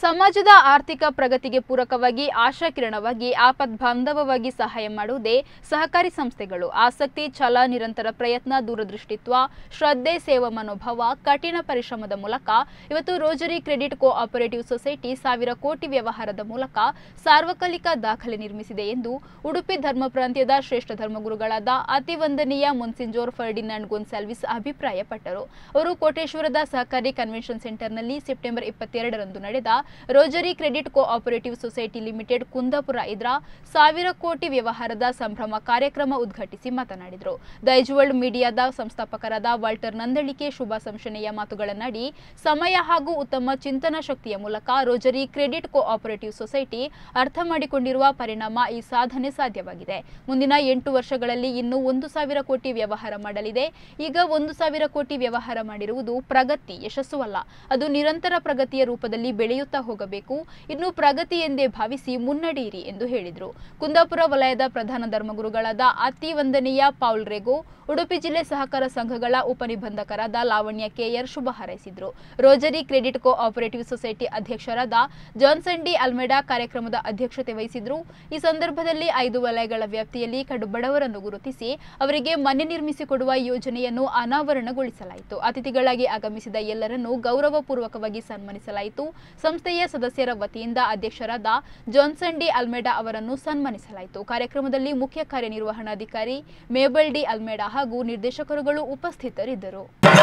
ಸಮಾಜದ ಆರ್ಥಿಕ ಪ್ರಗತಿಗೆ ಪೂರಕವಾಗಿ ಆಶಾಕಿರಣವಾಗಿ ಆಪದ್ಬಾಂಧವವಾಗಿ ಸಹಾಯ ಮಾಡುವುದೇ ಸಹಕಾರಿ ಸಂಸ್ಥೆಗಳು ಆಸಕ್ತಿ ಛಲ ನಿರಂತರ ಪ್ರಯತ್ನ ದೂರದೃಷ್ಟಿತ್ವ ಶ್ರದ್ಧೆ ಸೇವಾ ಮನೋಭಾವ ಕಠಿಣ ಪರಿಶ್ರಮದ ಮೂಲಕ ಇವತ್ತು Rosary credit cooperative society ಸಾವಿರ ಕೋಟಿ ವ್ಯವಹಾರದ ಮೂಲಕ ಸಾರ್ವಕಾಲಿಕ ದಾಖಲೆ ನಿರ್ಮಿಸಿದೆ ಎಂದು ಉಡುಪಿ ಧರ್ಮ ಪ್ರಾಂತ್ಯದ ಶ್ರೇಷ್ಠ ಧರ್ಮಗುರುಗಳಾದ ಅತಿವಂದನೀಯ ಮುನ್ಸಿಂಜೋರ್ ಫರ್ಡಿನಾಂಡ್ ಗೋನ್ಸಾಲ್ವಿಸ್ ಅಭಿಪ್ರಾಯಪಟ್ಟರು ಅವರು ಕೋಟೇಶ್ವರದ ಸಹಕಾರಿ ಕನ್ವೆನ್ಷನ್ ಸೆಂಟರ್ನಲ್ಲಿ ಸೆಪ್ಟೆಂಬರ್ ಇಪ್ಪತ್ತೆರಡರಂದು ನಡೆದ Rosary credit cooperative society limited Kundapura ಇದ್ರ ಸಾವಿರ ಕೋಟಿ ವ್ಯವಹಾರದ ಸಂಭ್ರಮ ಕಾರ್ಯಕ್ರಮ ಉದ್ಘಾಟಿಸಿ ಮಾತನಾಡಿದರು ದೈಜ್ ವರ್ಲ್ಡ್ ಮೀಡಿಯಾದ ಸಂಸ್ಥಾಪಕರಾದ ವಾಲ್ಟರ್ ನಂದಳಿಕೆ ಶುಭ ಸಂಶನೆಯ ಮಾತುಗಳನ್ನಾಡಿ ಸಮಯ ಹಾಗೂ ಉತ್ತಮ ಚಿಂತನಾ ಶಕ್ತಿಯ ಮೂಲಕ Rosary credit cooperative society ಅರ್ಥ ಮಾಡಿಕೊಂಡಿರುವ ಪರಿಣಾಮ ಈ ಸಾಧನೆ ಸಾಧ್ಯವಾಗಿದೆ ಮುಂದಿನ ಎಂಟು ವರ್ಷಗಳಲ್ಲಿ ಇನ್ನೂ ಒಂದು ಸಾವಿರ ಕೋಟಿ ವ್ಯವಹಾರ ಮಾಡಲಿದೆ ಈಗ ಒಂದು ಸಾವಿರ ಕೋಟಿ ವ್ಯವಹಾರ ಮಾಡಿರುವುದು ಪ್ರಗತಿ ಯಶಸ್ಸು ಅಲ್ಲ ಅದು ನಿರಂತರ ಪ್ರಗತಿಯ ರೂಪದಲ್ಲಿ ಬೆಳೆಯುತ್ತಾ ಹೋಗಬೇಕು ಇನ್ನು ಪ್ರಗತಿ ಎಂದೇ ಭಾವಿಸಿ ಮುನ್ನಡೆಯಿರಿ ಎಂದು ಹೇಳಿದರು ಕುಂದಾಪುರ ವಲಯದ ಪ್ರಧಾನ ಧರ್ಮಗುರುಗಳಾದ ಅತಿ ವಂದನೀಯ ಪೌಲ್ ರೆಗೋ ಉಡುಪಿ ಜಿಲ್ಲೆ ಸಹಕಾರ ಸಂಘಗಳ ಉಪನಿಬಂಧಕರಾದ ಲಾವಣ್ಯ ಕೆಯರ್ ಶುಭ ಹಾರೈಸಿದರು Rosary credit cooperative society ಅಧ್ಯಕ್ಷರಾದ ಜಾನ್ಸನ್ ಡಿ ಅಲ್ಮೆಡಾ ಕಾರ್ಯಕ್ರಮದ ಅಧ್ಯಕ್ಷತೆ ವಹಿಸಿದ್ರು ಈ ಸಂದರ್ಭದಲ್ಲಿ ಐದು ವಲಯಗಳ ವ್ಯಾಪ್ತಿಯಲ್ಲಿ ಕಡು ಬಡವರನ್ನು ಗುರುತಿಸಿ ಅವರಿಗೆ ಮನೆ ನಿರ್ಮಿಸಿಕೊಡುವ ಯೋಜನೆಯನ್ನು ಅನಾವರಣಗೊಳಿಸಲಾಯಿತು ಅತಿಥಿಗಳಾಗಿ ಆಗಮಿಸಿದ ಎಲ್ಲರನ್ನೂ ಗೌರವಪೂರ್ವಕವಾಗಿ ಸನ್ಮಾನಿಸಲಾಯಿತು ಸಂಸ್ಥೆಯ ಸದಸ್ಯರ ವತಿಯಿಂದ ಅಧ್ಯಕ್ಷರಾದ ಜಾನ್ಸನ್ ಡಿ ಅಲ್ಮೆಡಾ ಅವರನ್ನು ಸನ್ಮಾನಿಸಲಾಯಿತು ಕಾರ್ಯಕ್ರಮದಲ್ಲಿ ಮುಖ್ಯ ಕಾರ್ಯನಿರ್ವಹಣಾಧಿಕಾರಿ ಮೇಬಲ್ ಡಿ ಅಲ್ಮೆಡಾ ಹಾಗೂ ನಿರ್ದೇಶಕರುಗಳು ಉಪಸ್ಥಿತರಿದ್ದರು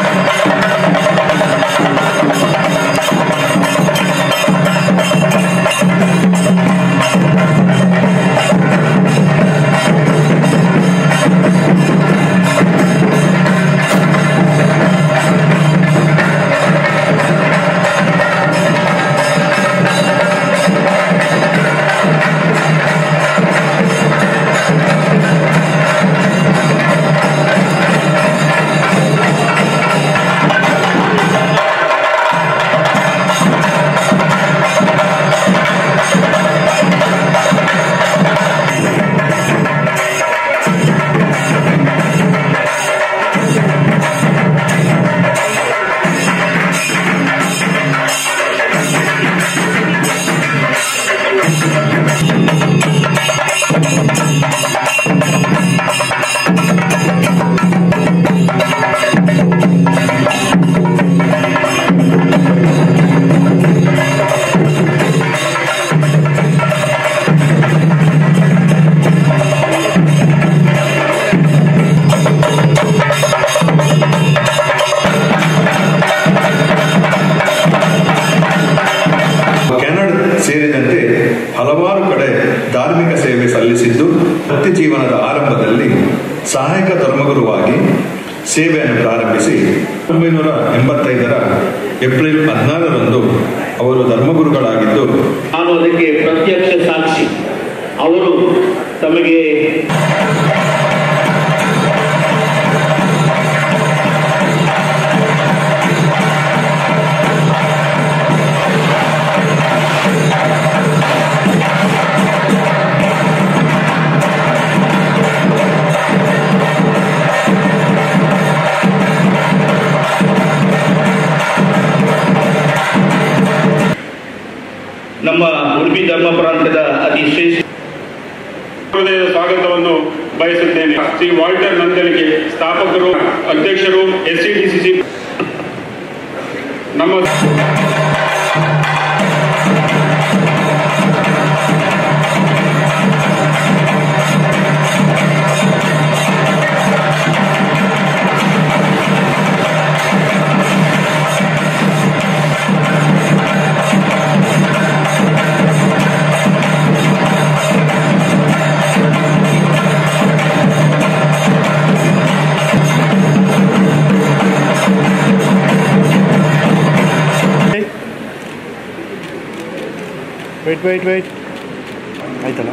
ಕೆನಡಾ ಸೇರಿದಂತೆ ಹಲವಾರು ಕಡೆ ಧಾರ್ಮಿಕ ಸೇವೆ ಸಲ್ಲಿಸಿದ್ದು ವೃತ್ತಿ ಜೀವನದ ಆರಂಭದಲ್ಲಿ ಸಹಾಯಕ ಧರ್ಮಗುರುವಾಗಿ ಸೇವೆಯನ್ನು ಪ್ರಾರಂಭಿಸಿ ಒಂಬೈನೂರ ಎಂಬತ್ತೈದರ ಏಪ್ರಿಲ್ ಹದಿನಾರರಂದು ಅವರು ಧರ್ಮಗುರುಗಳಾಗಿದ್ದು ನಾನು ಅದಕ್ಕೆ ಪ್ರತ್ಯಕ್ಷ ಸಾಕ್ಷಿ ಅವರು ತಮಗೆ ನಮ್ಮ ಉಡುಪಿ ಧರ್ಮ ಪ್ರಾಂತ್ಯದ ಅತಿ ಶ್ರೇಷ್ಠ ಹೃದಯದ ಸ್ವಾಗತವನ್ನು ಬಯಸುತ್ತೇನೆ ಶ್ರೀ ವಾಲ್ಟರ್ ನಂದಲಿಗೆ ಸ್ಥಾಪಕರು ಅಧ್ಯಕ್ಷರು ಎಸ್ಸಿಡಿಸಿಸಿ ನಮ್ಮ ವೇಟ್ ವೇಟ್ ವೇಟ್ ಆಯ್ತಲ್ಲ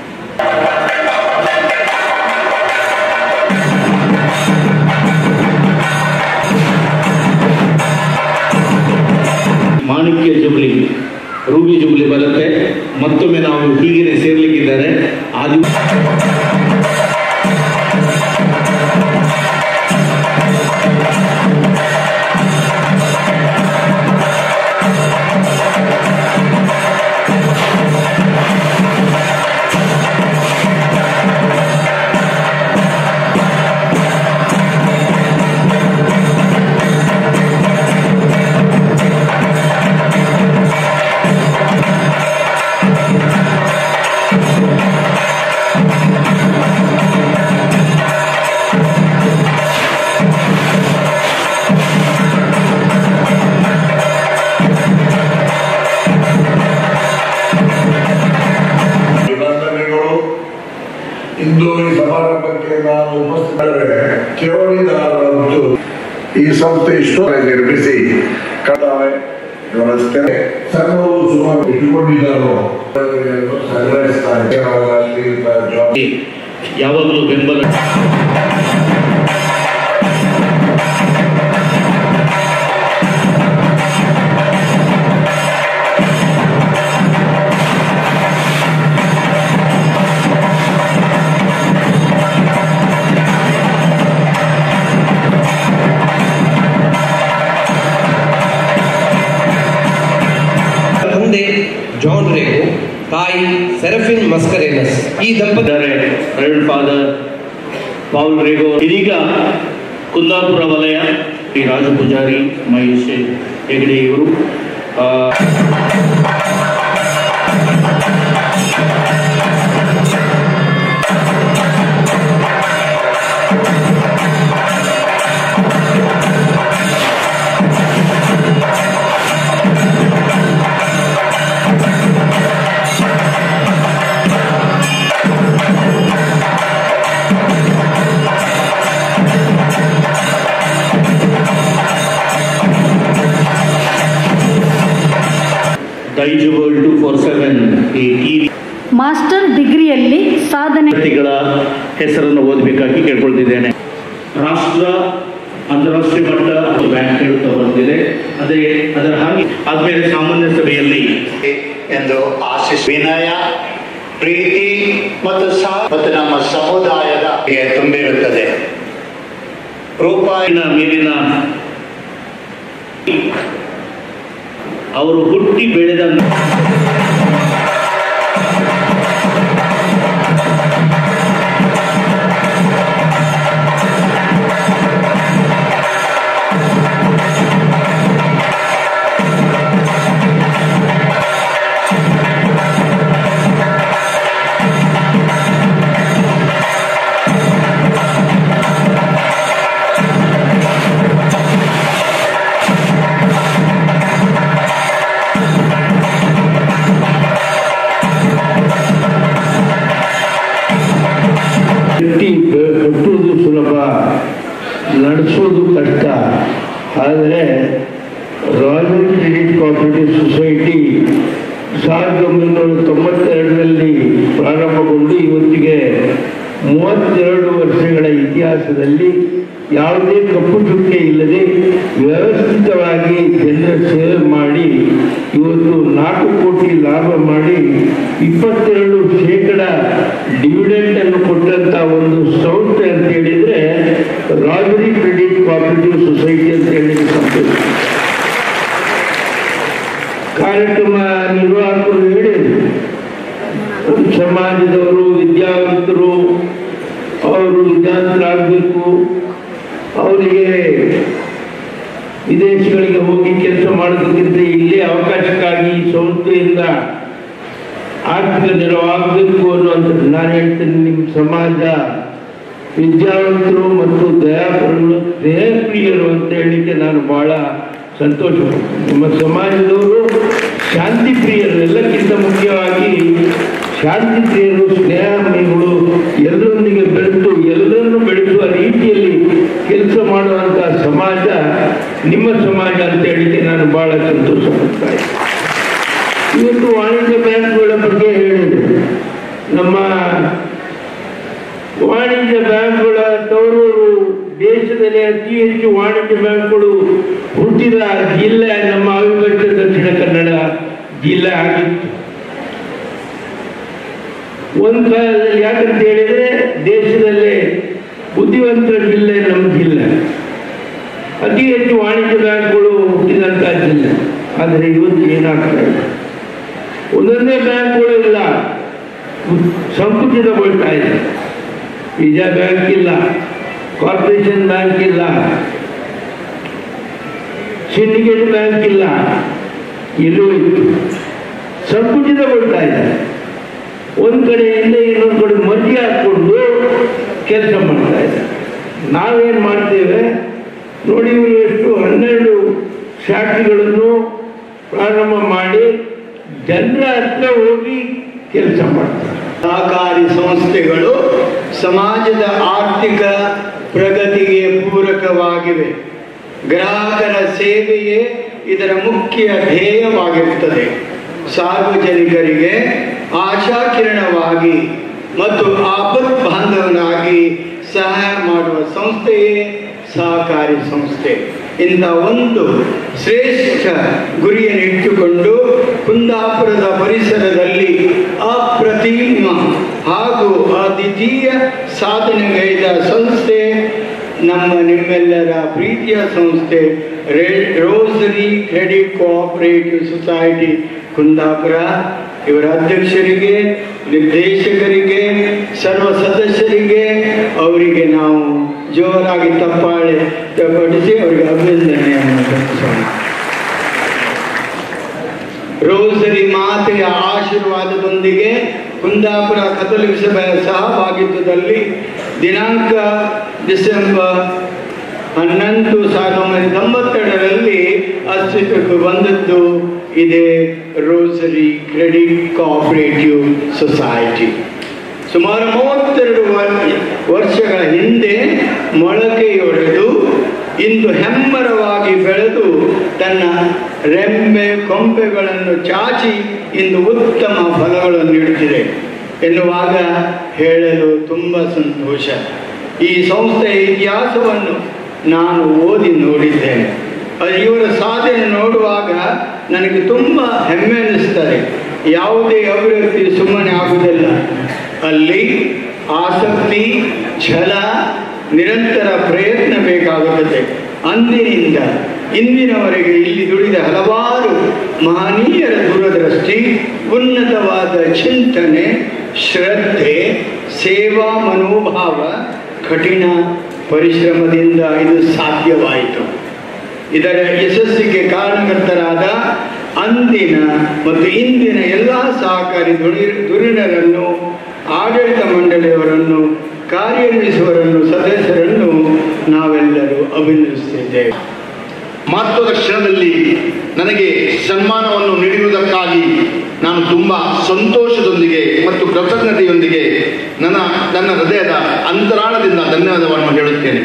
ಮಾಣಿಕ್ಯ ಜುಬ್ಲಿ ರೂಬಿ ಜುಬ್ಲಿ ಬರುತ್ತೆ ಮತ್ತೊಮ್ಮೆ ನಾವು ಹೀಗೆ ಸೇರ್ಲಿಕ್ಕಿದ್ದಾರೆ ಆ ದಿವಸ ಸಂಸ್ಥೆ ಇಷ್ಟು ನಿರ್ಮಿಸಿ ಕಡಾವೆ ವ್ಯವಸ್ಥೆ ಸಂಘವು ಸುಮಾರು ಇಟ್ಟುಕೊಂಡಿದ್ದಾರೋ ಸಂಗ್ರಹಿಸ್ತಾ ಇದೆ. ಅವರಲ್ಲಿ ಜವಾಬ್ದಾರಿ ಯಾವಾಗಲೂ ಬೆಂಬಲ ತಂದೆ ಜಾನ್ ರೇಗೋ ತಾಯಿ ಸೆರಫಿನ್ ಮಸ್ಕರೇನಸ್ ಈ ದಂಪತಿ ಇದ್ದಾರೆ ರೆವರೆಂಡ್ ಫಾದರ್ ಪೌಲ್ ರೇಗೋ ಇದೀಗ ಕುಂದಾಪುರ ವಲಯ ಶ್ರೀ ರಾಜು ಪೂಜಾರಿ ಮಹೇಶ್ ಹೆಗಡೆ ಇವರು ಆ, Daijiworld two four seven ಈ ಟಿವಿ ಮಾಸ್ಟರ್ ಡಿಗ್ರಿಯಲ್ಲಿ ಸಾಧನೆ ವ್ಯಕ್ತಿಗಳ ಹೆಸರನ್ನು ಓದಬೇಕಾಗಿ ಕೇಳ್ಕೊಳ್ತಿದ್ದೇನೆ ರಾಷ್ಟ್ರ ಅಂತಾರಾಷ್ಟ್ರೀಯ ಮಟ್ಟ ಬ್ಯಾಂಕ್ ಹೇಳ್ತಾ ಬರ್ತಿದೆ ಅದೇ ಅದರ ಹಾಗೆ ಆದ್ಮೇಲೆ ಸಾಮಾನ್ಯ ಸಭೆಯಲ್ಲಿ ಎಂದು ಆಶಿಸ್ ವಿನಯ ಪ್ರೀತಿ ಮತ್ತು ಸಹ ಮತ್ತು ನಮ್ಮ ಸಮುದಾಯದ ತುಂಬಿರುತ್ತದೆ ರೂಪಾಯಿ ರೂಪಾಯಿನ ಮೇಲಿನ ಅವರು ಹುಟ್ಟಿ ಬೆಳೆದ ವ್ಯಕ್ತಿ ಕಟ್ಟುವುದು ಸುಲಭ ನಡೆಸೋದು ಕಷ್ಟ ಆದರೆ ರಾಯಲ್ ಕ್ರೆಡಿಟ್ ಕೋಆಪರೇಟಿವ್ ಸೊಸೈಟಿ ಸಾವಿರದ ಒಂಬೈನೂರ ತೊಂಬತ್ತೆರಡರಲ್ಲಿ ಪ್ರಾರಂಭಗೊಂಡು ಇವತ್ತಿಗೆ ಮೂವತ್ತೆರಡು ವರ್ಷಗಳ ಇತಿಹಾಸದಲ್ಲಿ ಯಾವುದೇ ಕಪ್ಪು ಚುಕ್ಕೆ ಇಲ್ಲದೆ ವ್ಯವಸ್ಥಿತವಾಗಿ ಜನರ ಸೇವೆ ಮಾಡಿ ಇವತ್ತು ನಾಲ್ಕು ಕೋಟಿ ಲಾಭ ಮಾಡಿ ಇಪ್ಪತ್ತೆರಡು ಶೇಕಡ ಡಿವಿಡೆಂಟ್ ಅನ್ನು ಕೊಟ್ಟಂತ ಒಂದು ಸಂಸ್ಥೆ ಅಂತ ಹೇಳಿದ್ರೆ ರಾಜರಿ ಕ್ರೆಡಿಟ್ ಕೋಆಪರೇಟಿವ್ ಸೊಸೈಟಿ ಅಂತ ಹೇಳಿ ಸಂಸ್ಥೆ ಕಾರ್ಯಕ್ರಮ ನಿರ್ವಾಹಕರು ಹೇಳಿದ್ರು ಸಮಾಜದವರು ವಿದ್ಯಾವಂತರು ಅವರು ವಿದ್ಯಾವಂತರಾಗಬೇಕು ಅವರಿಗೆ ವಿದೇಶಗಳಿಗೆ ಹೋಗಿ ಕೆಲಸ ಮಾಡೋದಕ್ಕಿಂತ ಇಲ್ಲೇ ಅವಕಾಶಕ್ಕಾಗಿ ಈ ಸಂಸ್ಥೆಯಿಂದ ಆರ್ಥಿಕ ನೆರವಾಗಬೇಕು ಅನ್ನುವಂಥದ್ದು ನಾನು ಹೇಳ್ತೇನೆ ನಿಮ್ಮ ಸಮಾಜ ವಿದ್ಯಾವಂತರು ಮತ್ತು ದಯಾಪರರು ದೇಹಪ್ರಿಯರು ಅಂತ ಹೇಳಲಿಕ್ಕೆ ನಾನು ಬಹಳ ಸಂತೋಷ ಪಡ್ತೀನಿ. ನಮ್ಮ ಸಮಾಜದವರು ಶಾಂತಿ ಪ್ರಿಯರು ಎಲ್ಲಕ್ಕಿಂತ ಮುಖ್ಯವಾಗಿ ಶಾಂತಿ ಪ್ರಿಯರು ಸ್ನೇಹಮಯಿಗಳು ಎಲ್ಲರೊಂದಿಗೆ ಬೆಳೆದು ಎಲ್ಲರನ್ನು ಬೆಳೆಸುವ ರೀತಿಯಲ್ಲಿ ಕೆಲಸ ಮಾಡುವಂಥ ಸಮಾಜ ನಿಮ್ಮ ಸಮಾಜ ಅಂತ ಹೇಳಿಕ್ಕೆ ನಾನು ಬಹಳ ಸಂತೋಷ ಪಡ್ತಾ ಇದ್ದೀನಿ. ಇವತ್ತು ವಾಣಿಜ್ಯ ಬ್ಯಾಂಕ್ಗಳ ಬಗ್ಗೆ ಹೇಳಿದೆ ನಮ್ಮ ವಾಣಿಜ್ಯ ಬ್ಯಾಂಕ್ಗಳ ತವರೂರು ದೇಶದಲ್ಲಿ ಅತಿ ಹೆಚ್ಚು ವಾಣಿಜ್ಯ ಬ್ಯಾಂಕ್ಗಳು ಹುಟ್ಟಿದ ಜಿಲ್ಲೆ ನಮ್ಮ ಅವಿಭಜಿತ ದಕ್ಷಿಣ ಕನ್ನಡ ಜಿಲ್ಲೆ ಆಗಿತ್ತು ಒಂದು ಕಾಲದಲ್ಲಿ ಯಾಕಂತ ಹೇಳಿದ್ರೆ ದೇಶದಲ್ಲೇ ಬುದ್ಧಿವಂತರ ಜಿಲ್ಲೆ ನಮ್ಮ ಜಿಲ್ಲೆ ಅತಿ ಹೆಚ್ಚು ವಾಣಿಜ್ಯ ಬ್ಯಾಂಕ್ಗಳು ಹುಟ್ಟಿದಂಥ ಜಿಲ್ಲೆ ಆದರೆ ಇವತ್ತು ಏನಾಗ್ತಾ ಇದೆ ಒಂದೊಂದೇ ಬ್ಯಾಂಕ್ಗಳು ಇಲ್ಲ ಸಂಕುಚಿತಗೊಳ್ತಾ ಇದೆ ವಿಜಯ ಬ್ಯಾಂಕ್ ಇಲ್ಲ ಕಾರ್ಪೊರೇಷನ್ ಬ್ಯಾಂಕ್ ಇಲ್ಲ ಸಿಂಡಿಕೇಟ್ ಬ್ಯಾಂಕ್ ಇಲ್ಲ ಎಲ್ಲೂ ಇತ್ತು ಸಂಕುಚಿತಗೊಳ್ತಾ ಇದೆ ಒಂದು ಕಡೆಯಿಂದ ಇನ್ನೊಂದು ಕಡೆ ಮರ್ಜಿ ಹಾಕ್ಕೊಂಡು ಕೆಲಸ ಮಾಡ್ತಾ ಇದೆ ನಾವೇನು ಮಾಡ್ತೇವೆ ನೋಡಿ ಇವರು ಎಷ್ಟು ಹನ್ನೆರಡು ಶಾಖೆಗಳನ್ನು ಪ್ರಾರಂಭ ಮಾಡಿ ಜನರ ಹತ್ರ ಹೋಗಿ ಕೆಲಸ ಮಾಡ್ತಾರೆ ಸಹಕಾರಿ ಸಂಸ್ಥೆಗಳು ಸಮಾಜದ ಆರ್ಥಿಕ ಪ್ರಗತಿಗೆ ಪೂರಕವಾಗಿವೆ ಗ್ರಾಹಕರ ಸೇವೆಯೇ ಇದರ ಮುಖ್ಯ ಧ್ಯೇಯವಾಗಿರುತ್ತದೆ ಸಾರ್ವಜನಿಕರಿಗೆ ಆಶಾಕಿರಣವಾಗಿ ಮತ್ತು ಆಪತ್ ಬಾಂಧವನಾಗಿ ಸಹಾಯ ಮಾಡುವ ಸಂಸ್ಥೆಯೇ ಸಹಕಾರಿ ಸಂಸ್ಥೆ ಇಂಥ ಒಂದು ಶ್ರೇಷ್ಠ ಗುರಿಯನ್ನಿಟ್ಟುಕೊಂಡು ಕುಂದಾಪುರದ ಪರಿಸರದಲ್ಲಿ ಅಪ್ರತಿಮ ಹಾಗೂ ಅದ್ವಿತೀಯ ಸಾಧನೆಗೈದ ಸಂಸ್ಥೆ ನಮ್ಮ ನಿಮ್ಮೆಲ್ಲರ ಪ್ರೀತಿಯ ಸಂಸ್ಥೆ ರೇ- Rosary credit cooperative society Kundapura ಇವರ ಅಧ್ಯಕ್ಷರಿಗೆ ನಿರ್ದೇಶಕರಿಗೆ ಸರ್ವ ಸದಸ್ಯರಿಗೆ ಅವರಿಗೆ ನಾವು ಜೋರಾಗಿ ತಪ್ಪಾಳೆ ಪಡಿಸಿ ಅವರಿಗೆ ಅಭಿನಂದನೆಯನ್ನು ಸಲ್ಲಿಸೋಣ ರೋಸರಿ ಮಾತೆಯ ಆಶೀರ್ವಾದದೊಂದಿಗೆ ಕುಂದಾಪುರ ಕಥೋಲಿಕ ಸಭೆಯ ಸಹಭಾಗಿತ್ವದಲ್ಲಿ ದಿನಾಂಕ ಡಿಸೆಂಬರ್ ಹನ್ನೊಂದು ಸಾವಿರದ ಒಂಬೈನೂರ ತೊಂಬತ್ತೆರಡರಲ್ಲಿ ಅಸ್ತಿತ್ವಕ್ಕೆ ಬಂದದ್ದು ಇದೇ ರೋಸರಿ ಕ್ರೆಡಿಟ್ ಕೋಆಪರೇಟಿವ್ ಸೊಸೈಟಿ ಸುಮಾರು ಮೂವತ್ತೆರಡು ವರ್- ವರ್ಷಗಳ ಹಿಂದೆ ಮೊಳಕೆಯೊಡೆದು ಇಂದು ಹೆಮ್ಮರವಾಗಿ ಬೆಳೆದು ತನ್ನ ರೆಂಬೆ ಕೊಂಬೆಗಳನ್ನು ಚಾಚಿ ಇಂದು ಉತ್ತಮ ಫಲಗಳನ್ನು ನೀಡುತ್ತಿದೆ ಎನ್ನುವಾಗ ಹೇಳಲು ತುಂಬ ಸಂತೋಷ ಈ ಸಂಸ್ಥೆಯ ಇತಿಹಾಸವನ್ನು ನಾನು ಓದಿ ನೋಡಿದ್ದೇನೆ ಅದು ಇವರ ಸಾಧನೆ ನೋಡುವಾಗ ನನಗೆ ತುಂಬ ಹೆಮ್ಮೆ ಅನ್ನಿಸ್ತದೆ ಯಾವುದೇ ಅಭಿವೃದ್ಧಿ ಸುಮ್ಮನೆ ಆಗುವುದಿಲ್ಲ ಅಲ್ಲಿ ಆಸಕ್ತಿ ಛಲ ನಿರಂತರ ಪ್ರಯತ್ನ ಬೇಕಾಗುತ್ತದೆ ಅಂದಿನಿಂದ ಇಂದಿನವರೆಗೆ ಇಲ್ಲಿ ದುಡಿದ ಹಲವಾರು ಮಹನೀಯರ ದೂರದೃಷ್ಟಿ ಉನ್ನತವಾದ ಚಿಂತನೆ ಶ್ರದ್ಧೆ ಸೇವಾ ಮನೋಭಾವ ಕಠಿಣ ಪರಿಶ್ರಮದಿಂದ ಇದು ಸಾಧ್ಯವಾಯಿತು ಇದರ ಯಶಸ್ಸಿಗೆ ಕಾರಣಕರ್ತರಾದ ಅಂದಿನ ಮತ್ತು ಇಂದಿನ ಎಲ್ಲ ಸಹಕಾರಿ ದುಡಿ ಧುರೀಣರನ್ನು ಆಡಳಿತ ಮಂಡಳಿಯವರನ್ನು ಕಾರ್ಯನಿರ್ವಹಿಸುವವರನ್ನು ಸದಸ್ಯರನ್ನು ನಾವೆಲ್ಲರೂ ಅಭಿನಂದಿಸುತ್ತಿದ್ದೇವೆ ಮಹತ್ವದ ಕ್ಷಣದಲ್ಲಿ ನನಗೆ ಸನ್ಮಾನವನ್ನು ನೀಡಿರುವುದಕ್ಕಾಗಿ ನಾನು ತುಂಬ ಸಂತೋಷದೊಂದಿಗೆ ಮತ್ತು ಕೃತಜ್ಞತೆಯೊಂದಿಗೆ ನನ್ನ ನನ್ನ ಹೃದಯದ ಅಂತರಾಳದಿಂದ ಧನ್ಯವಾದವನ್ನು ಹೇಳುತ್ತೇನೆ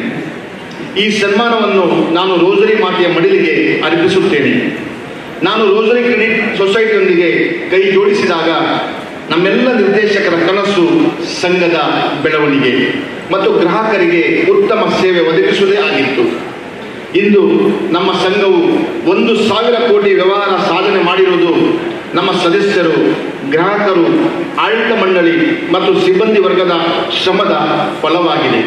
ಈ ಸನ್ಮಾನವನ್ನು ನಾನು ರೋಸರಿ ಮಾತೆಯ ಮಡಿಲಿಗೆ ಅರ್ಪಿಸುತ್ತೇನೆ ನಾನು ರೋಸರಿ ಕ್ರೆಡಿಟ್ ಸೊಸೈಟಿಯೊಂದಿಗೆ ಕೈ ಜೋಡಿಸಿದಾಗ ನಮ್ಮೆಲ್ಲ ನಿರ್ದೇಶಕರ ಕನಸು ಸಂಘದ ಬೆಳವಣಿಗೆ ಮತ್ತು ಗ್ರಾಹಕರಿಗೆ ಉತ್ತಮ ಸೇವೆ ಒದಗಿಸುವುದೇ ಆಗಿತ್ತು ಇಂದು ನಮ್ಮ ಸಂಘವು ಒಂದು ಸಾವಿರ ಕೋಟಿ ವ್ಯವಹಾರ ಸಾಧನೆ ಮಾಡಿರುವುದು ನಮ್ಮ ಸದಸ್ಯರು ಗ್ರಾಹಕರು ಆಡಳಿತ ಮಂಡಳಿ ಮತ್ತು ಸಿಬ್ಬಂದಿ ವರ್ಗದ ಶ್ರಮದ ಫಲವಾಗಿದೆ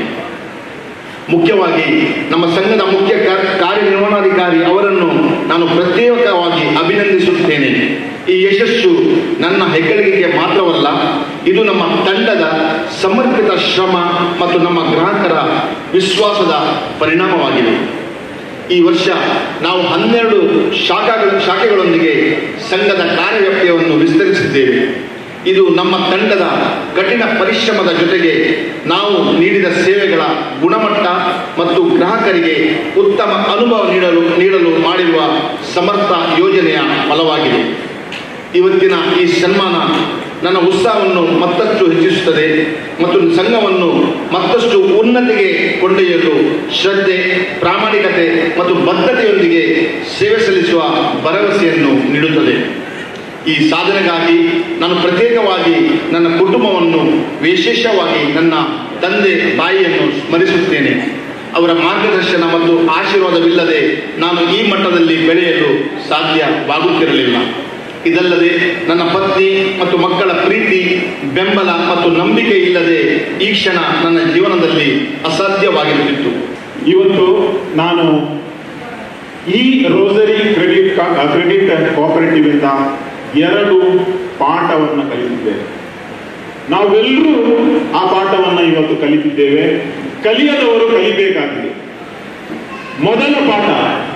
ಮುಖ್ಯವಾಗಿ ನಮ್ಮ ಸಂಘದ ಮುಖ್ಯ ಕಾ- ಕಾರ್ಯನಿರ್ವಹಣಾಧಿಕಾರಿ ಅವರನ್ನು ನಾನು ಪ್ರತ್ಯೇಕವಾಗಿ ಅಭಿನಂದಿಸುತ್ತೇನೆ ಈ ಯಶಸ್ಸು ನನ್ನ ಹೆಗ್ಗಳಿಕೆಗೆ ಮಾತ್ರವಲ್ಲ ಇದು ನಮ್ಮ ತಂಡದ ಸಮರ್ಪಿತ ಶ್ರಮ ಮತ್ತು ನಮ್ಮ ಗ್ರಾಹಕರ ವಿಶ್ವಾಸದ ಪರಿಣಾಮವಾಗಿದೆ ಈ ವರ್ಷ ನಾವು ಹನ್ನೆರಡು ಶಾಖೆಗಳ ಶಾಖೆಗಳೊಂದಿಗೆ ಸಂಘದ ಕಾರ್ಯವ್ಯಾಪ್ತಿಯನ್ನು ವಿಸ್ತರಿಸಿದ್ದೇವೆ ಇದು ನಮ್ಮ ತಂಡದ ಕಠಿಣ ಪರಿಶ್ರಮದ ಜೊತೆಗೆ ನಾವು ನೀಡಿದ ಸೇವೆಗಳ ಗುಣಮಟ್ಟ ಮತ್ತು ಗ್ರಾಹಕರಿಗೆ ಉತ್ತಮ ಅನುಭವ ನೀಡಲು ನೀಡಲು ಮಾಡಿರುವ ಸಮರ್ಥ ಯೋಜನೆಯ ಫಲವಾಗಿದೆ ಇವತ್ತಿನ ಈ ಸನ್ಮಾನ ನನ್ನ ಉತ್ಸಾಹವನ್ನು ಮತ್ತಷ್ಟು ಹೆಚ್ಚಿಸುತ್ತದೆ ಮತ್ತು ಸಂಘವನ್ನು ಮತ್ತಷ್ಟು ಉನ್ನತಿಗೆ ಕೊಂಡೊಯ್ಯಲು ಶ್ರದ್ಧೆ ಪ್ರಾಮಾಣಿಕತೆ ಮತ್ತು ಬದ್ಧತೆಯೊಂದಿಗೆ ಸೇವೆ ಸಲ್ಲಿಸುವ ಭರವಸೆಯನ್ನು ನೀಡುತ್ತದೆ ಈ ಸಾಧನೆಗಾಗಿ ನಾನು ಪ್ರತ್ಯೇಕವಾಗಿ ನನ್ನ ಕುಟುಂಬವನ್ನು ವಿಶೇಷವಾಗಿ ನನ್ನ ತಂದೆ ತಾಯಿಯನ್ನು ಸ್ಮರಿಸುತ್ತೇನೆ ಅವರ ಮಾರ್ಗದರ್ಶನ ಮತ್ತು ಆಶೀರ್ವಾದವಿಲ್ಲದೆ ನಾನು ಈ ಮಟ್ಟದಲ್ಲಿ ಬೆಳೆಯಲು ಸಾಧ್ಯವಾಗುತ್ತಿರಲಿಲ್ಲ ಇದಲ್ಲದೆ ನನ್ನ ಪತ್ನಿ ಮತ್ತು ಮಕ್ಕಳ ಪ್ರೀತಿ ಬೆಂಬಲ ಮತ್ತು ನಂಬಿಕೆ ಇಲ್ಲದೆ ಈ ಕ್ಷಣ ನನ್ನ ಜೀವನದಲ್ಲಿ ಅಸಾಧ್ಯವಾಗಿರುತ್ತಿತ್ತು ಇವತ್ತು ನಾನು ಈ ರೋಸರಿ ಕ್ರೆಡಿಟ್ ಕ್ರೆಡಿಟ್ ಕೋಆಪರೇಟಿವ್ ಇಂದ ಎರಡು ಪಾಠವನ್ನು ಕಲಿತಿದ್ದೇವೆ ನಾವೆಲ್ಲರೂ ಆ ಪಾಠವನ್ನು ಇವತ್ತು ಕಲಿತಿದ್ದೇವೆ ಕಲಿಯದವರು ಕಲಿಬೇಕಾಗಿದೆ ಮೊದಲ ಪಾಠ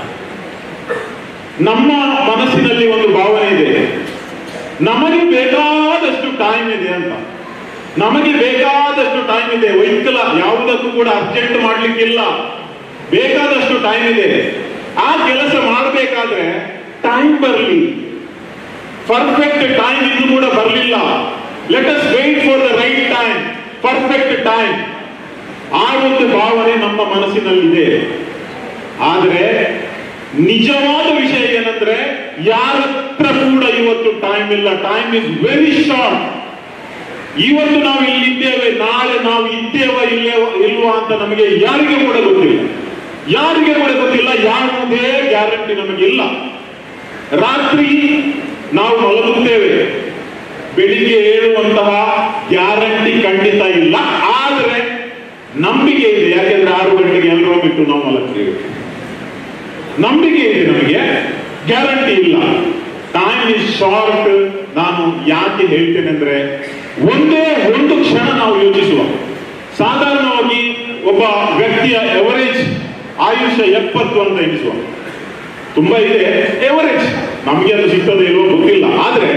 ನಮ್ಮ ಮನಸ್ಸಿನಲ್ಲಿ ಒಂದು ಭಾವನೆ ಇದೆ ನಮಗೆ ಬೇಕಾದಷ್ಟು ಟೈಮ್ ಇದೆ ಅಂತ ನಮಗೆ ಬೇಕಾದಷ್ಟು ಟೈಮ್ ಇದೆ ವೈಕಲ ಯಾವುದಕ್ಕೂ ಕೂಡ ಅರ್ಜೆಂಟ್ ಮಾಡ್ಲಿಕ್ಕಿಲ್ಲ ಬೇಕಾದಷ್ಟು ಟೈಮ್ ಇದೆ ಆ ಕೆಲಸ ಮಾಡಬೇಕಾದ್ರೆ ಟೈಮ್ ಬರಲಿ ಪರ್ಫೆಕ್ಟ್ ಟೈಮ್ ಇದು ಕೂಡ ಬರಲಿಲ್ಲ let us wait for the right time perfect time ಆ ಒಂದು ಭಾವನೆ ನಮ್ಮ ಮನಸ್ಸಿನಲ್ಲಿದೆ ಆದ್ರೆ ನಿಜವಾದ ವಿಷಯ ಏನಂದ್ರೆ ಯಾರ ಹತ್ರ ಕೂಡ ಇವತ್ತು ಟೈಮ್ ಇಲ್ಲ ಟೈಮ್ ಇಸ್ ವೆರಿ ಶಾರ್ಟ್ ಇವತ್ತು ನಾವು ಇಲ್ಲಿದ್ದೇವೆ ನಾಳೆ ನಾವು ಇದ್ದೇವಾ ಇಲ್ಲೇ ಇಲ್ವಾ ಅಂತ ನಮಗೆ ಯಾರಿಗೆ ಕೂಡ ಗೊತ್ತಿಲ್ಲ ಯಾರಿಗೆ ಕೂಡ ಗೊತ್ತಿಲ್ಲ ಯಾವುದೇ ಗ್ಯಾರಂಟಿ ನಮಗಿಲ್ಲ ರಾತ್ರಿ ನಾವು ಮಲಗುತ್ತೇವೆ ಬೆಳಿಗ್ಗೆ ಹೇಳುವಂತಹ ಗ್ಯಾರಂಟಿ ಖಂಡಿತ ಇಲ್ಲ ಆದ್ರೆ ನಂಬಿಕೆ ಇದೆ ಯಾಕೆಂದ್ರೆ ಆರು ಗಂಟೆಗೆ ಎಲ್ಲರೂ ಬಿಟ್ಟು ನಾವು ಮಲಗ್ತೇವೆ ನಂಬಿಕೆ ಇದೆ ನಮಗೆ ಗ್ಯಾರಂಟಿ ಇಲ್ಲ ಟೈಮ್ ಇಸ್ ಶಾರ್ಟ್ ನಾನು ಯಾಕೆ ಹೇಳ್ತೇನೆ ಅಂದ್ರೆ ಒಂದೇ ಒಂದು ಕ್ಷಣ ನಾವು ಯೋಚಿಸುವ ಸಾಧಾರಣವಾಗಿ ಒಬ್ಬ ವ್ಯಕ್ತಿಯ ಎವರೇಜ್ ಆಯುಷ್ಯ ಎಪ್ಪತ್ತು ಅಂತ ಎನಿಸುವ ತುಂಬಾ ಇದೆ ಎವರೇಜ್ ನಮಗೆ ಅದು ಸಿಗ್ತದೆ ಇಲ್ವೋ ಗೊತ್ತಿಲ್ಲ ಆದ್ರೆ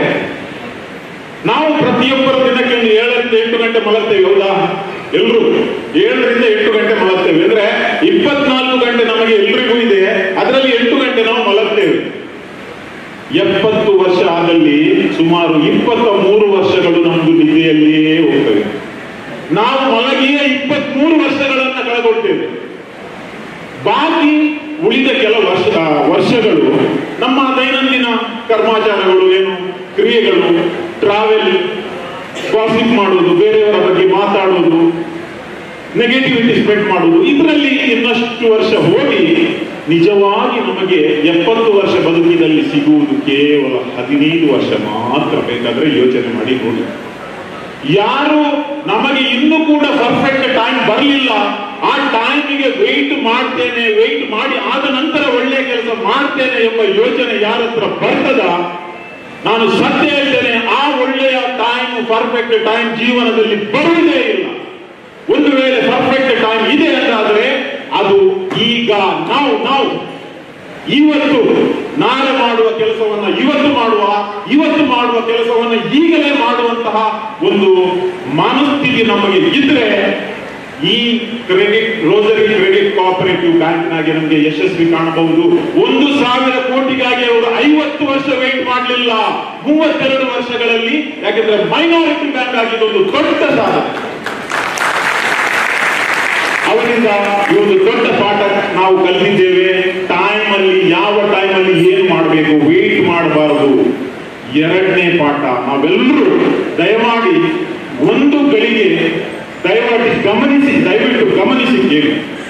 ನಾವು ಪ್ರತಿಯೊಬ್ಬರ ದಿನಕ್ಕೆ ಒಂದು ಏಳರಿಂದ ಎಂಟು ಗಂಟೆ ಮಲಗ್ತೇವೆ ಹೌದಾ ಎಲ್ರು ಏಳರಿಂದ ಎಂಟು ಗಂಟೆ ಮಲಗ್ತೇವೆ ಅಂದ್ರೆ ಇಪ್ಪತ್ನಾಲ್ಕು ಗಂಟೆ ನಮಗೆ ಎಲ್ರಿಗೂ ಇದೆ ಅದರಲ್ಲಿ ಎಂಟು ಗಂಟೆ ನಾವು ಮಲಗ್ತೇವೆ ಎಪ್ಪತ್ತು ವರ್ಷ ಆದಲ್ಲಿ ಸುಮಾರು ಇಪ್ಪತ್ತ ಮೂರು ವರ್ಷಗಳು ನಮ್ದು ನಿದ್ದೆಯಲ್ಲಿಯೇ ಹೋಗ್ತವೆ ನಾವು ಮಲಗಿಯ ಇಪ್ಪತ್ಮೂರು ವರ್ಷಗಳನ್ನ ಕಳೆದುಕೊಳ್ತೇವೆ ಬಾಕಿ ಉಳಿದ ಕೆಲ ವರ್ಷ ಆ, ವರ್ಷಗಳು ನಮ್ಮ ದೈನಂದಿನ ಕರ್ಮಾಚಾರಗಳು ಏನು ಕ್ರಿಯೆಗಳು ಟ್ರಾವೆಲ್ ಕಾಸಿಪ್ ಮಾಡೋದು ಬೇರೆಯವರ ಬಗ್ಗೆ ಮಾತಾಡೋದು ನೆಗೆಟಿವಿಟಿ ಸ್ಪ್ರೆಡ್ ಮಾಡುವುದು ಇದರಲ್ಲಿ ಇನ್ನಷ್ಟು ವರ್ಷ ಹೋಗಿ ನಿಜವಾಗಿ ನಮಗೆ ಎಪ್ಪತ್ತು ವರ್ಷ ಬದುಕಿನಲ್ಲಿ ಸಿಗುವುದು ಕೇವಲ ಹದಿನೈದು ವರ್ಷ ಮಾತ್ರ ಬೇಕಾದ್ರೆ ಯೋಚನೆ ಮಾಡಿ ನೋಡಿ ಯಾರು ನಮಗೆ ಇನ್ನೂ ಕೂಡ ಪರ್ಫೆಕ್ಟ್ ಟೈಮ್ ಬರಲಿಲ್ಲ ಆ ಟೈಮಿಗೆ ವೆಯ್ಟ್ ಮಾಡ್ತೇನೆ ವೆಯ್ಟ್ ಮಾಡಿ ಆದ ನಂತರ ಒಳ್ಳೆ ಕೆಲಸ ಮಾಡ್ತೇನೆ ಎಂಬ ಯೋಚನೆ ಯಾರ ಹತ್ರ ಬರ್ತದ ನಾನು ಸತ್ಯ ಹೇಳ್ತೇನೆ ಆ ಒಳ್ಳೆಯ ಟೈಮ್ ಪರ್ಫೆಕ್ಟ್ ಟೈಮ್ ಜೀವನದಲ್ಲಿ ಬರುವುದೇ ಇಲ್ಲ ಒಂದು ವೇಳೆ ಪರ್ಫೆಕ್ಟ್ ಟೈಮ್ ಇದೆ ಅಂತಾದ್ರೆ ಅದು ಈಗ ನಾವು ನಾವು ಇವತ್ತು ನಾಳೆ ಮಾಡುವ ಕೆಲಸವನ್ನ ಇವತ್ತು ಮಾಡುವ ಇವತ್ತು ಮಾಡುವ ಕೆಲಸವನ್ನ ಈಗಲೇ ಮಾಡುವಂತಹ ಒಂದು ಮನಸ್ಥಿತಿ ನಮಗೆ ಇದ್ರೆ ಈ ಕ್ರೆಡಿಟ್ ರೋಸರಿ ಕ್ರೆಡಿಟ್ ಕೋಆಪರೇಟಿವ್ ಬ್ಯಾಂಕ್ನಾಗೆ ನಮಗೆ ಯಶಸ್ವಿ ಕಾಣಬಹುದು ಒಂದು ಸಾವಿರ ಕೋಟಿಗಾಗಿ ಅವರು ಐವತ್ತು ವರ್ಷ ವೇಟ್ ಮಾಡಲಿಲ್ಲ ಮೂವತ್ತೆರಡು ವರ್ಷಗಳಲ್ಲಿ ಯಾಕೆಂದ್ರೆ ಮೈನಾರಿಟಿ ಬ್ಯಾಂಕ್ ಆಗಿದ್ದು ಒಂದು ದೊಡ್ಡ ಸಾಧನೆ ಅವರಿಂದ ಈ ಒಂದು ದೊಡ್ಡ ಪಾಠ ನಾವು ಕಲಿತಿದ್ದೇವೆ ಟೈಮ್ ಅಲ್ಲಿ ಯಾವ ಟೈಮ್ ಅಲ್ಲಿ ಏನ್ ಮಾಡಬೇಕು ವೇಟ್ ಮಾಡಬಾರದು ಎರಡನೇ ಪಾಠ ನಾವೆಲ್ಲರೂ ದಯಮಾಡಿ ಒಂದು ಗಳಿಗೆ ದಯಮಾಡಿ ಗಮನಿಸಿ ದಯವಿಟ್ಟು ಗಮನಿಸಿ ಕೇಳಿ